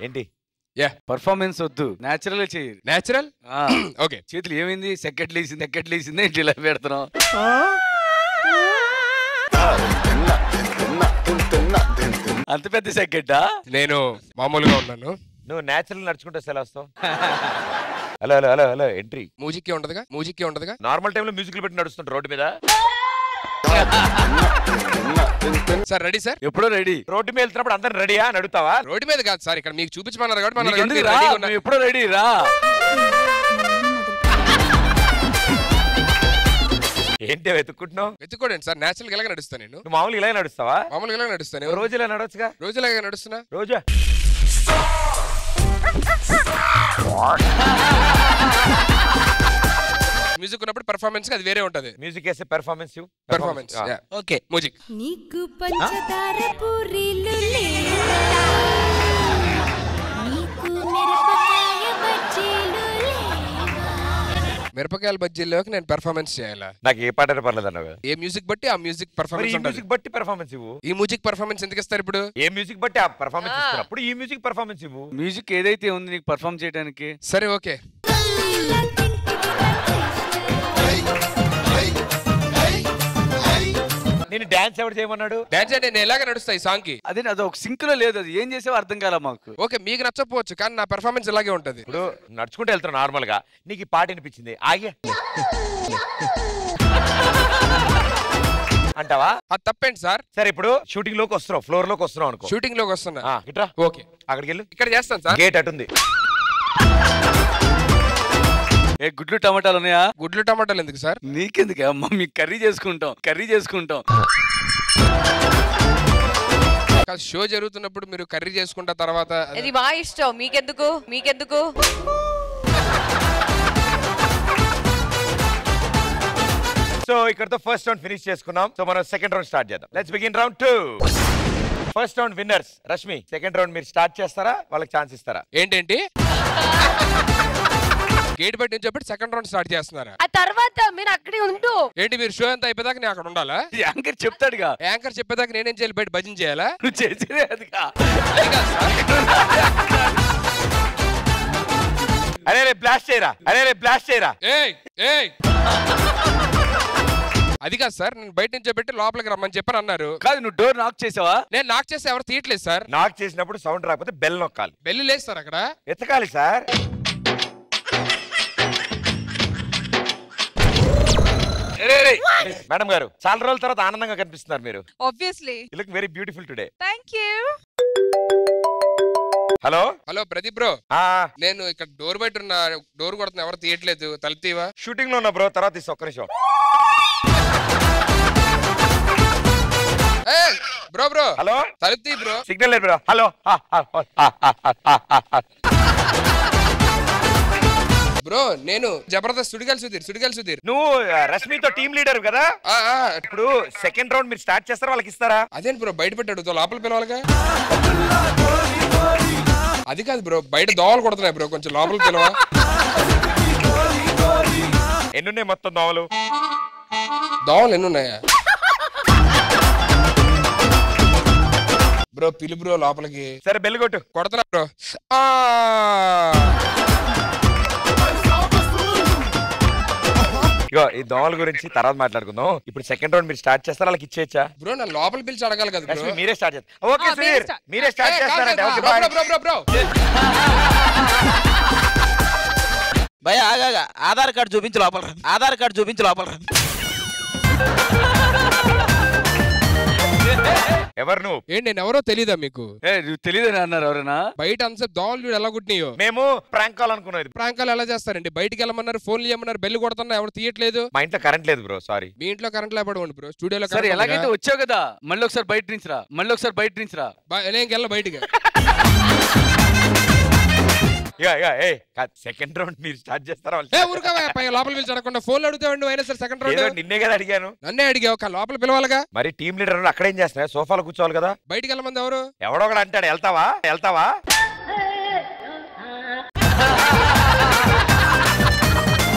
ఏంటి పర్ఫార్మెన్స్ వద్దు నేచురల్ గా చెయ్యి నేచురల్ ఆ, ఓకే చేతులు ఏమైంది సెకండ్ లేసింది సెకండ్ లేసింది ఇట్లా ఇలా పెడుతున్నాం అంత పెద్ద సెకండా నేను మామూలుగా ఉన్నాను నువ్వు నేచురల్ నడుచుకుంటే ఎలా వస్తావు hello hello hello hello entry music ఉండదుగా మ్యూజిక్ ఉండదుగా నార్మల్ టైంలో మ్యూజిక్ పెట్టి నడుస్తుంటారు రోడ్డు మీద సార్ రెడీ సార్ ఎప్పుడో రెడీ రోడ్డు మీద వెళ్తున్నప్పుడు అందరు రెడీయా అని అడుగుతావా రోడ్డు మీద కాదు సార్ ఇక్కడ మీకు చూపించమన్నారు కాబట్టి మనం ఎందుకు రా రెడీగా ఉన్నా- నువ్వు ఎప్పుడో రెడీ రా ఏంటి వెతుక్కుంటున్నావు వెతుక్కోండి సార్ నేచురల్ గా నడుస్తాను నేను నువ్వు మామూలుగా ఇలా నడుస్తావా మామూలుగా ఇలాగే నడుస్తాను రోజు ఇలా నడవచ్చుగా రోజులాగా నడుస్తున్నా రోజా మ్యూజిక్ ఉన్నప్పుడు పెర్ఫార్మెన్స్ అది వేరే ఉంటది మ్యూజిక్ వేస్తే పెర్ఫార్మెన్స్ పెర్ఫార్మెన్స్ ఓకే మ్యూజిక్ నీకు పంచదార పూరీలు లేవా? నీకు మిరపకాయ బజ్జీలు లేవా? మిరపకాయల బజ్జీల్లోకి నేను పెర్ఫార్మెన్స్ చేయాలా నాకు ఏ పాట అయినా పర్లేదు అన్నావు కదా ఏ మ్యూజిక్ బట్టి ఆ మ్యూజిక్ మరి ఈ పర్ఫార్మెన్స్ ఉంటుంది మ్యూజిక్ బట్టి పెర్ఫార్మెన్స్ ఇవ్వు ఈ మ్యూజిక్ పర్ఫార్మెన్స్ ఎందుకు ఇస్తారు ఇప్పుడు ఏ మ్యూజిక్ బట్టి ఆ పెర్ఫార్మెన్స్ ఇస్తున్నప్పుడు ఈ మ్యూజిక్ పెర్ఫార్మెన్స్ ఇవ్వు మ్యూజిక్ ఏదైతే ఉంది నీకు పర్ఫామ్ చేయడానికి సరే ఓకే నేను డాన్స్ ఎవరు చేయమన్నాడు డాన్స్ అంటే నేను ఎలాగ నడుస్తా ఈ సాంగ్ కి అదే అది ఒక సింక్ లో లేదు అది ఏం చేసావో అర్థం కాల మాకు ఓకే మీకు నచ్చకపోవచ్చు కానీ నా పెర్ఫార్మెన్స్ ఇలాగే ఉంటది ఇప్పుడు నడుచుకుంటూ వెళ్తున్నావు నార్మల్ గా నీకు ఈ పాట వినిపించింది ఆగే అంటావా అది తప్పేంటి సార్ సరే ఇప్పుడు షూటింగ్ లోకి వస్తున్నావు ఫ్లోర్ లోకి వస్తున్నావు అనుకో షూటింగ్ లోకి వస్తున్నా ఆ, ఇట్రా ఓకే అక్కడికి వెళ్ళు ఇక్కడ చేస్తాను సార్ గేట్ అటుంది ఏ గుడ్లు టమాటాలు ఉన్నాయా గుడ్లు టమాటాలు ఎందుకు సార్ నీకెందుకు అమ్మ మీకు కర్రీ చేసుకుంటాం కర్రీ చేసుకుంటాం కాదు షో జరుగుతున్నప్పుడు మీరు కర్రీ చేసుకుంటా తర్వాత అది- ఇది మా ఇష్టం మీకెందుకు మీకెందుకు సో ఇక్కడతో ఫస్ట్ రౌండ్ ఫినిష్ చేసుకున్నాం సో మనం సెకండ్ రౌండ్ స్టార్ట్ చేద్దాం let's begin round two first round winners Rashmi second round మీరు స్టార్ట్ చేస్తారా వాళ్ళకి ఛాన్స్ ఇస్తారా ఏంటేంటి గేట్ బయట నుంచి చెప్పి సెకండ్ రౌండ్ స్టార్ట్ చేస్తున్నారా ఆ తర్వాత మీరు అక్కడే ఉంటూ ఏంటి మీరు షో అంతా అయిపోయాక నేను అక్కడ ఉండాలా యాంకర్ చెప్తాడుగా యాంకర్ చెప్పేదాకా నేనేం చేయాలి బయట భజన చేయాలా నువ్వు చేసేదే అదిగా అది కాదు సార్. అరే రే బ్లాస్ట్ చేయరా అరే రే బ్లాస్ట్ చేయరా ఏయ్ ఏయ్ అది కాదు సార్ నేను బయట నుంచి పెట్టి లోపలికి రమ్మని చెప్పని అన్నారు కాదు నువ్వు డోర్ నాక్ చేసావా నేను నాకు చేస్తే ఎవరు తీయట్లేదు సార్ నాక్ చేసినప్పుడు సౌండ్ రాకపోతే బెల్ నొక్కాలి బెల్లి లేదు సార్ అక్కడ ఎత్తకాలి సార్ మేడం గారు చాలా రోజుల తర్వాత ఆనందంగా కనిపిస్తున్నారు మీరు obviously you look very beautiful today thank you hello hello Pradeep bro ఆ నేను ఇక్కడ డోర్ బయట ఉన్న డోర్ కొడుతున్నా ఎవరు తీయట్లేదు తలుపు తీవా షూటింగ్ లో ఉన్నా బ్రో తర్వాత తీసి ఒక్క నిమిషం ఏయ్, బ్రో బ్రో హలో తలుపు తీ బ్రో సిగ్నల్ లేదు బ్రో హలో బ్రో నేను జబర్దస్త్ సుడిగాలి సుధీర్ సుడిగాలి సుధీర్ నువ్వు ఆ, రష్మితో టీం లీడర్ కదా ఆ, ఆ, ఇప్పుడు సెకండ్ రౌండ్ మీరు స్టార్ట్ చేస్తారా వాళ్ళకి ఇస్తారా అదేంటి బ్రో బయట పెట్టి అడుగుతావు లోపల పిలవాలిగా అది కాదు బ్రో బయట దోవలు కొడుతున్నాయి బ్రో కొంచెం లోపల పిలవా ఎన్నున్నాయి మొత్తం దోమలు దోవలు ఎన్ని ఉన్నాయా బ్రో పిలు బ్రో లోపలికి సరే బెల్ కొట్టు కొడతరా బ్రో ఆ ఇగో ఈ దోమల గురించి తర్వాత మాట్లాడుకుందాం ఇప్పుడు సెకండ్ రౌండ్ మీరు స్టార్ట్ చేస్తారా వాళ్ళకి ఇచ్చేయచ్చా బ్రో నన్ను లోపల పిలిచి అడగాలి కదా బ్రో రష్మి మీరే స్టార్ట్ చేస్తారు ఓకే ఆ, మీరే సుధీర్ start. మీరే స్టార్ట్ ఏయ్, కాదు, చేస్తారంటే కాదు, okay bro, bye bro, bro, bro, bro. భయ ఆగాగా ఆధార్ కార్డు చూపించి లోపల రా. ఆధార్ కార్డు చూపించి లోపల రా. ఎవరు నువ్వు ఏంటి నేను ఎవరో తెలీదా మీకు ఏ నువ్వు తెలియదని అన్నారు ఎవరైనా బయట అంతసేపు దోమలు చూడు ఎలా కుట్టినాయో మేము ప్రాంక్ కాల్ అనుకున్నది ప్రాంకాలు ఎలా చేస్తారండి బయటికి వెళ్ళమన్నారు ఫోన్లు చేయమన్నారు బెల్లు కొడుతున్నా ఎవరు తీయట్లేదు మా ఇంట్లో కరెంట్ లేదు బ్రో సారీ మీ ఇంట్లో కరెంట్ లేపడవండి బ్రో స్టూడియోలో సరే ఎలాగైతే వచ్చావు కదా మళ్ళీ ఒకసారి బయట నుంచి రా మళ్ళీ ఒకసారి బయట నుంచి రా నేను వెళ్ళ బయటికి ఇక ఇక ఏ సెకండ్ రౌండ్ మీరు స్టార్ట్ చేస్తారా వాళ్ళు ఏ ఊరుకా లోపల పిలిచి అడగకుండా ఫోన్లు అడుగుతావండి అయినా సరే సెకండ్ ఏదో రౌండ్ నిన్నే కదా అడిగాను నన్నే అడిగావు ఒక లోపల పిలవాలిగా మరి టీం లీడర్ అక్కడ ఏం చేస్తున్నా సోఫాలో కూర్చోవాలి కదా బయటికి వెళ్ళమంది ఎవరు ఎవడో ఒకడు అంటాడు వెళ్తావా వెళ్తావా